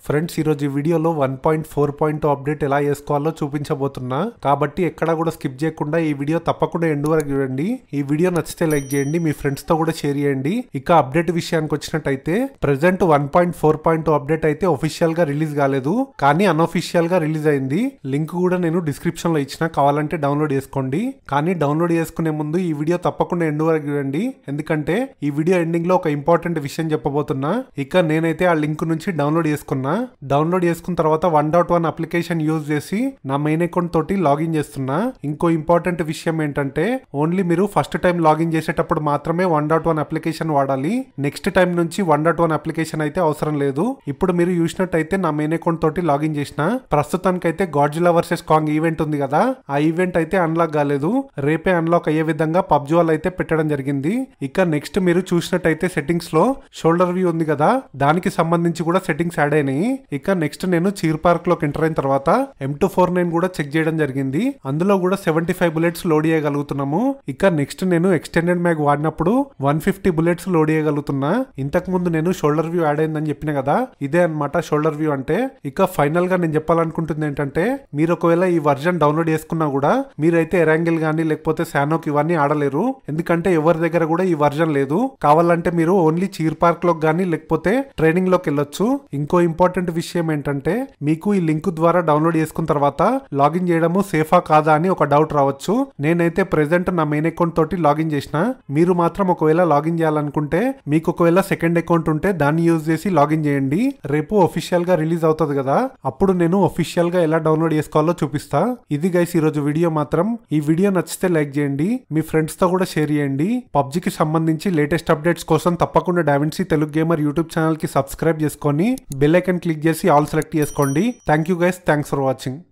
friends ఈరోజు ఈ వీడియోలో one point four point update ఎలా చేసుకోవాలో చూపించబోతున్నా కాబట్టి ఎక్కడా కూడా స్కిప్ చేయకుండా ఈ వీడియో తప్పకుండా ఎండ్ వరకు చూడండి ఈ వీడియో నచ్చితే లైక్ చేయండి మీ ఫ్రెండ్స్ తో కూడా షేర్ చేయండి ఇక అప్డేట్ విషయానికి వచ్చినట్టయితే present one point four point update అయితే ఒఫిషియల్ గా రిలీజ్ కాలేదు కానీ అన్అఫిషియల్ గా రిలీజ్ అయింది లింక్ కూడా నేను డిస్క్రిప్షన్ లో ఇచ్చిన కావాలంటే డౌన్లోడ్ చేసుకోండి కానీ డౌన్లోడ్ చేసుకునే ముందు ఈ వీడియో తప్పకుండా ఎండ్ వరకు చూడండి ఎందుకంటే ఈ వీడియో ఎండింగ్ లో ఒక ఇంపార్టెంట్ విషయం చెప్పబోతున్నా ఇక నేనైతే ఆ లింక్ నుంచి డౌన్లోడ్ చేసుకున్నా డౌన్లోడ్ చేసుకున్న తర్వాత one dot one application use చేసి నా మెయిన్ అకౌంట్ తోటి లాగిన్ చేస్తున్నా ఇంకో ఇంపార్టెంట్ విషయం ఏంటంటే ఓన్లీ మీరు ఫస్ట్ టైం లాగిన్ చేసేటప్పుడు మాత్రమే వన్ డాట్ వన్ అప్లికేషన్ వాడాలి నెక్స్ట్ టైం నుంచి వన్ డాట్ వన్ అప్లికేషన్ అయితే అవసరం లేదు ఇప్పుడు మీరు చూసినట్టయితే నా మెయిన్ అకౌంట్ తోటి లాగిన్ చేసిన ప్రస్తుతానికైతే గాడ్జిలా వర్సెస్ కాంగ్ ఈవెంట్ ఉంది కదా ఆ ఈవెంట్ అయితే అన్లాక్ కాలేదు రేపే అన్లాక్ అయ్యే విధంగా పబ్జి వాళ్ళు అయితే పెట్టడం జరిగింది ఇక నెక్స్ట్ మీరు చూసినట్టయితే సెట్టింగ్స్ లో షోల్డర్ వ్యూ ఉంది కదా దానికి సంబంధించి కూడా సెట్టింగ్స్ యాడ్ అయినాయి ఇక నెక్స్ట్ నేను చీర్ పార్క్ లోకి ఎంటర్ అయిన తర్వాత ఎం టూ ఫోర్ నైన్ కూడా చెక్ చేయడం జరిగింది అందులో కూడా సెవెంటీ ఫైవ్ బుల్లెట్స్ లోడ్ చేయగలుగుతున్నాము ఇక నెక్స్ట్ నేను ఎక్స్టెండెడ్ మ్యాగ్ వాడినప్పుడు వన్ ఫిఫ్టీ బుల్లెట్స్ లోడ్ చేయగలుగుతున్నా ఇంతకు ముందు నేను షోల్డర్ వ్యూ యాడ్ అయిందని చెప్పిన కదా ఇదే అన్నమాట షోల్డర్ వ్యూ అంటే ఇక ఫైనల్ గా నేను చెప్పాలనుకుంటుంది ఏంటంటే మీరు ఒకవేళ ఈ వర్జన్ డౌన్లోడ్ చేసుకున్నా కూడా మీరైతే ఎరాంగిల్ గానీ లేకపోతే శానోక్ ఇవన్నీ ఆడలేరు ఎందుకంటే ఎవరి దగ్గర కూడా ఈ వర్జన్ లేదు కావాలంటే మీరు ఓన్లీ చీర్ పార్క్ లోకి గానీ లేకపోతే ట్రైనింగ్ లోకి వెళ్ళొచ్చు ఇంకో ఇంపార్టెంట్ విషయం ఏంటంటే మీకు ఈ లింక్ ద్వారా డౌన్లోడ్ చేసుకున్న తర్వాత లాగిన్ చేయడము సేఫా కాదా అని ఒక డౌట్ రావచ్చు నేనైతే ప్రెసెంట్ నా మెయిన్ అకౌంట్ తోటి లాగిన్ చేసిన మీరు మాత్రం ఒకవేళ లాగిన్ చేయాలనుకుంటే మీకు ఒకవేళ సెకండ్ అకౌంట్ ఉంటే దాన్ని యూజ్ చేసి లాగిన్ చేయండి రేపు ఒఫిషియల్ గా రిలీజ్ అవుతుంది కదా అప్పుడు నేను ఒఫిషియల్ గా ఎలా డౌన్లోడ్ చేసుకోవాలో చూపిస్తా ఇది గైస్ ఈ రోజు వీడియో మాత్రం ఈ వీడియో నచ్చితే లైక్ చేయండి మీ ఫ్రెండ్స్ తో కూడా షేర్ చేయండి పబ్జికి సంబంధించి లేటెస్ట్ అప్డేట్స్ కోసం తప్పకుండా DaVinci Telugu gamer YouTube channel కి సబ్స్క్రైబ్ చేసుకొని బెల్ ఐకన్ క్లిక్ చేసి ఆల్ సెలెక్ట్ చేసుకోండి thank you guys thanks for watching